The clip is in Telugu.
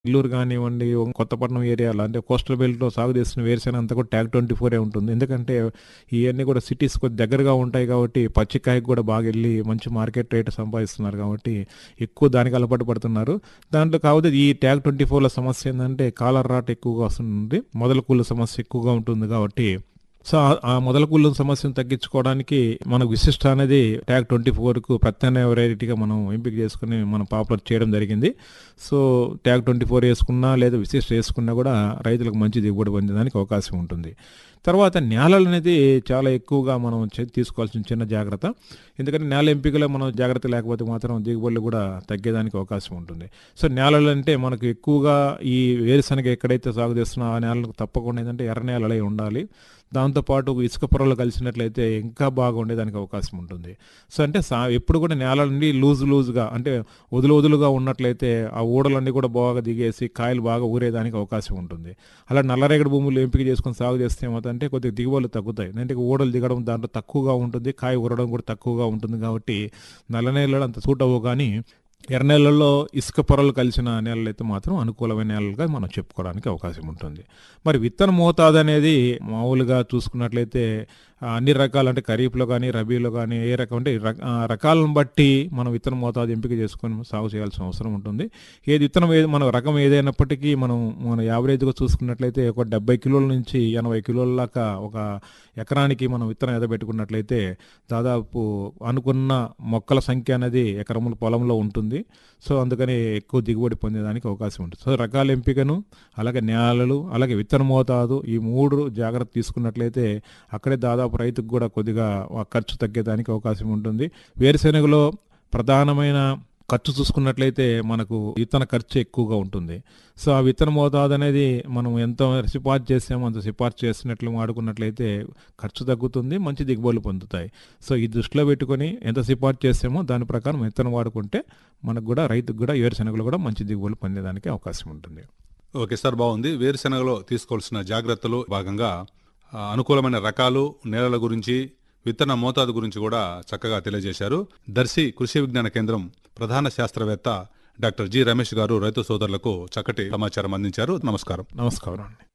నెల్లూరు కానివ్వండి, కొత్తపట్నం ఏరియాలో అంటే కోస్టల్ బెల్ట్‌లో సాగు చేస్తున్న వేరుశెనగ అంతా కూడా ట్యాగ్ 24 ఉంటుంది. ఎందుకంటే ఇయన్నీ కూడా సిటీస్ కొద్ది దగ్గరగా ఉంటాయి కాబట్టి పచ్చికాయకు కూడా బాగా ఎళ్లి మంచి మార్కెట్ రేట్ సంపాదిస్తున్నారు కాబట్టి ఎక్కువ దానికి అలవాటు పడుతున్నారు. దాంట్లో కాకపోతే ఈ ట్యాగ్ 24లో సమస్య ఏందంటే కాలర్ రాట్ ఎక్కువగా వస్తుంది. మొదల కుళ్ళు సమస్య ఎక్కువగా ఉంటుంది కాబట్టి సో, ఆ- ఆ మొదల కుళ్ళు సమస్యను తగ్గించుకోవడానికి మనకు విశిష్ట అనేది ట్యాగ్ 24కు ప్రత్యామ్నాయ వెరైటీగా మనం ఎంపిక చేసుకొని మనం పాపులర్ చేయడం జరిగింది. సో, ట్యాగ్ 24 వేసుకున్నా లేదా విశిష్ట వేసుకున్నా కూడా రైతులకు మంచి దిగుబడి పొందేదానికి అవకాశం ఉంటుంది. తర్వాత నేలలు అనేది చాలా ఎక్కువగా మనం చే తీసుకోవాల్సిన చిన్న జాగ్రత్త. ఎందుకంటే నేల ఎంపికలో మనం జాగ్రత్త లేకపోతే మాత్రం దిగుబడులు కూడా తగ్గేదానికి అవకాశం ఉంటుంది. సో, నేలలు అంటే మనకు ఎక్కువగా ఈ వేరుశనగ ఎక్కడైతే సాగు చేస్తున్నామో ఆ నేలకు తప్పకుండా ఏంటంటే ఎర్ర నేలలై ఉండాలి. దాంతోపాటు ఇసుక పొరలు కలిసినట్లయితే ఇంకా బాగా ఉండేదానికి అవకాశం ఉంటుంది. సో, అంటే సా ఎప్పుడు కూడా నేలలన్నీ లూజ్ లూజ్‌గా అంటే వదులు వదులుగా ఉన్నట్లయితే ఆ ఊడలన్నీ కూడా బాగా దిగేసి కాయలు బాగా ఊరేదానికి అవకాశం ఉంటుంది. అలా నల్లరేగడి భూములు ఎంపిక చేసుకొని సాగు చేస్తే ఏమవుతుందంటే కొద్దిగా దిగుబడులు తగ్గుతాయి. అంటే ఊడలు దిగడం దాంట్లో తక్కువగా ఉంటుంది. కాయ ఊరడం కూడా తక్కువగా ఉంటుంది కాబట్టి నల్ల నేలలు అంత సూట్ అవ్వవు కానీ ఎర్ర నేలల్లో ఇసుక పొరలు కలిసిన నేలలైతే మాత్రం అనుకూలమైన నేలలుగా మనం చెప్పుకోవడానికి అవకాశం ఉంటుంది. మరి విత్తన మోతాదు అనేది మామూలుగా చూసుకున్నట్లయితే ఆహ్, అన్ని రకాలు అంటే ఖరీఫ్‌లో గానీ, రబీలో గానీ ఏ రకం అంటే ర ఆహ్, రకాలను బట్టి మనం విత్తన మోతాదు ఎంపిక చేసుకొని సాగు చేయాల్సిన అవసరం ఉంటుంది. ఏది విత్తనం ఏది మన రకం ఏదైనప్పటికీ మనం మన యావరేజ్‌గా చూసుకున్నట్లయితే ఒక 70 కిలోల నుంచి 80 కిలోల దాకా ఒక ఎకరానికి మనం విత్తనం ఎదబెట్టుకున్నట్లయితే దాదాపు అనుకున్న మొక్కల సంఖ్య అనేది ఎకరముల పొలంలో ఉంటుంది. సో, అందుకని ఎక్కువ దిగుబడి పొందేదానికి అవకాశం ఉంటుంది. సో, రకాల ఎంపికను అలాగే నేలలు అలాగే విత్తన మోతాదు ఈ 3 జాగ్రత్త తీసుకున్నట్లయితే అక్కడే దాదాపు రైతుకు కూడా కొద్దిగా ఆ ఖర్చు తగ్గేదానికి అవకాశం ఉంటుంది. వేరుశెనగలో ప్రధానమైన ఖర్చు చూసుకున్నట్లయితే మనకు విత్తన ఖర్చు ఎక్కువగా ఉంటుంది. సో, ఆ విత్తన మోతాదు అనేది మనం ఎంత సిఫార్సు చేసామో అంత సిఫార్సు చేసినట్లు వాడుకున్నట్లయితే ఖర్చు తగ్గుతుంది. మంచి దిగుబడులు పొందుతాయి. సో, ఈ దృష్టిలో పెట్టుకొని ఎంత సిఫార్సు చేసామో దాని ప్రకారం విత్తనం వాడుకుంటే మనకు కూడా రైతుకు కూడా వేరుశెనగలు కూడా మంచి దిగుబడులు పొందేదానికి అవకాశం ఉంటుంది. ఓకే సార్ బాగుంది వేరుశెనగలో తీసుకోవాల్సిన జాగ్రత్తలు భాగంగా ఆ, అనుకూలమైన రకాలు నేలల గురించి విత్తన మోతాదు గురించి కూడా చక్కగా తెలియజేశారు దర్శి కృషి విజ్ఞాన కేంద్రం ప్రధాన శాస్త్రవేత్త డాక్టర్ జి రమేష్ గారు రైతు సోదరులకు చక్కటి సమాచారం అందించారు నమస్కారం నమస్కారం అండి.